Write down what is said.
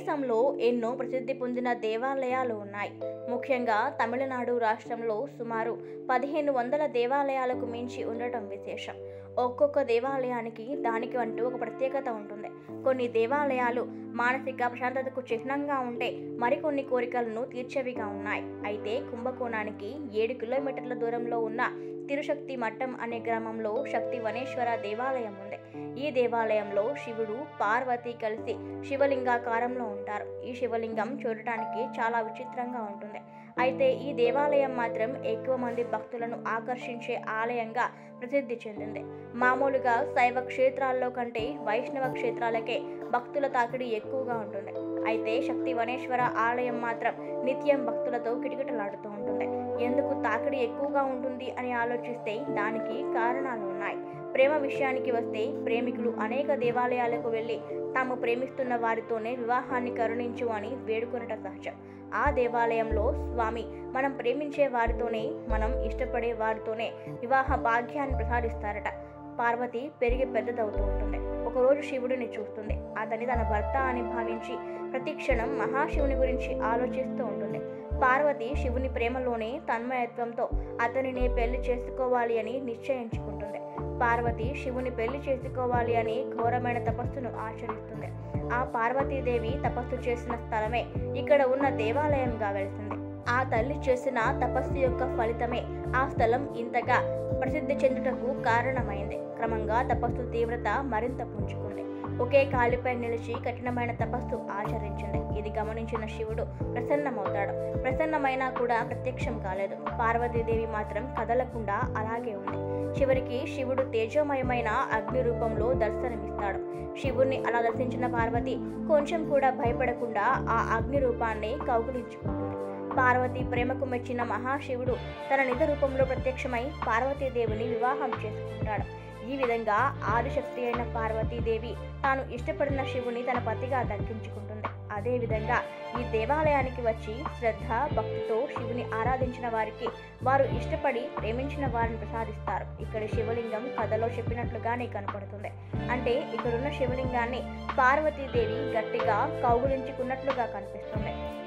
దేశంలో ఎన్నో ప్రసిద్ధి పొందిన దేవాలయాలు ఉన్నాయి ముఖ్యంగా తమిళనాడు రాష్ట్రంలో సుమారు పదిహేను వందల దేవాలయాలకు మించి ఉండటం విశేషం ఒక్కొక్క దేవాలయానికి దానికి అంటూ ఒక ప్రత్యేకత ఉంటుంది కొన్ని దేవాలయాలు మానసిక ప్రశాంతతకు చిహ్నంగా ఉంటే మరికొన్ని కోరికలను తీర్చేవిగా ఉన్నాయి అయితే కుంభకోణానికి ఏడు కిలోమీటర్ల దూరంలో ఉన్న తిరుశక్తి మట్టం అనే గ్రామంలో శక్తి వనేశ్వర దేవాలయం ఉంది ఈ దేవాలయంలో శివుడు పార్వతి కలిసి శివలింగాకారంలో ఉంటారు ఈ శివలింగం చూడటానికి చాలా విచిత్రంగా ఉంటుంది అయితే ఈ దేవాలయం మాత్రం ఎక్కువ మంది భక్తులను ఆకర్షించే ఆలయంగా ప్రసిద్ధి చెందింది మామూలుగా శైవ క్షేత్రాల్లో కంటే వైష్ణవ క్షేత్రాలకే భక్తుల తాకిడి ఎక్కువగా ఉంటుంది అయితే శక్తి వనేశ్వర ఆలయం మాత్రం నిత్యం భక్తులతో కిటకిటలాడుతూ ఉంటుంది ఎందుకు తాకిడి ఎక్కువగా ఉంటుంది అని ఆలోచిస్తే దానికి కారణాలు ఉన్నాయి ప్రేమ విషయానికి వస్తే ప్రేమికులు అనేక దేవాలయాలకు వెళ్ళి తాము ప్రేమిస్తున్న వారితోనే వివాహాన్ని కరుణించు అని వేడుకొనట సహజం ఆ దేవాలయంలో స్వామి మనం ప్రేమించే వారితోనే మనం ఇష్టపడే వారితోనే వివాహ భాగ్యాన్ని ప్రసాదిస్తారట పార్వతి పెరిగి పెద్దదవుతూ ఉంటుంది ఒకరోజు శివుడిని చూస్తుంది అతని తన భర్త అని భావించి ప్రతి క్షణం మహాశివుని గురించి ఆలోచిస్తూ ఉంటుంది పార్వతి శివుని ప్రేమలోనే తన్మయత్వంతో అతనినే పెళ్లి చేసుకోవాలి అని నిశ్చయించుకుంటుంది పార్వతి శివుని పెళ్లి చేసుకోవాలి అని ఘోరమైన తపస్సును ఆచరిస్తుంది ఆ పార్వతీదేవి తపస్సు చేసిన స్థలమే ఇక్కడ ఉన్న దేవాలయంగా వెళ్తుంది ఆ తల్లి చేసిన తపస్సు యొక్క ఫలితమే ఆ స్థలం ఇంతగా ప్రసిద్ధి చెందుటకు కారణమైంది క్రమంగా తపస్సు తీవ్రత మరింత పుంజుకుంది ఒకే కాలిపై నిలిచి కఠినమైన తపస్సు ఆచరించింది ఇది గమనించిన శివుడు ప్రసన్నమవుతాడు ప్రసన్నమైనా కూడా ప్రత్యక్షం కాలేదు పార్వతీదేవి మాత్రం కదలకుండా అలాగే ఉంది చివరికి శివుడు తేజోమయమైన అగ్ని రూపంలో దర్శనమిస్తాడు శివుణ్ణి అలా దర్శించిన పార్వతి కొంచెం కూడా భయపడకుండా ఆ అగ్ని రూపాన్ని కౌగులించుకుంటుంది పార్వతి ప్రేమకు మెచ్చిన మహాశివుడు తన నిజ రూపంలో ప్రత్యక్షమై పార్వతీదేవిని వివాహం చేసుకుంటాడు ఈ విధంగా ఆదిశక్తి అయిన పార్వతీదేవి తాను ఇష్టపడిన శివుని తన పతిగా దక్కించుకుంటుంది అదేవిధంగా ఈ దేవాలయానికి వచ్చి శ్రద్ధ భక్తితో శివుని ఆరాధించిన వారికి వారు ఇష్టపడి ప్రేమించిన వారిని ప్రసాదిస్తారు ఇక్కడి శివలింగం కథలో చెప్పినట్లుగానే కనపడుతుంది అంటే ఇక్కడున్న శివలింగాన్ని పార్వతీదేవి గట్టిగా కౌగులించుకున్నట్లుగా కనిపిస్తుంది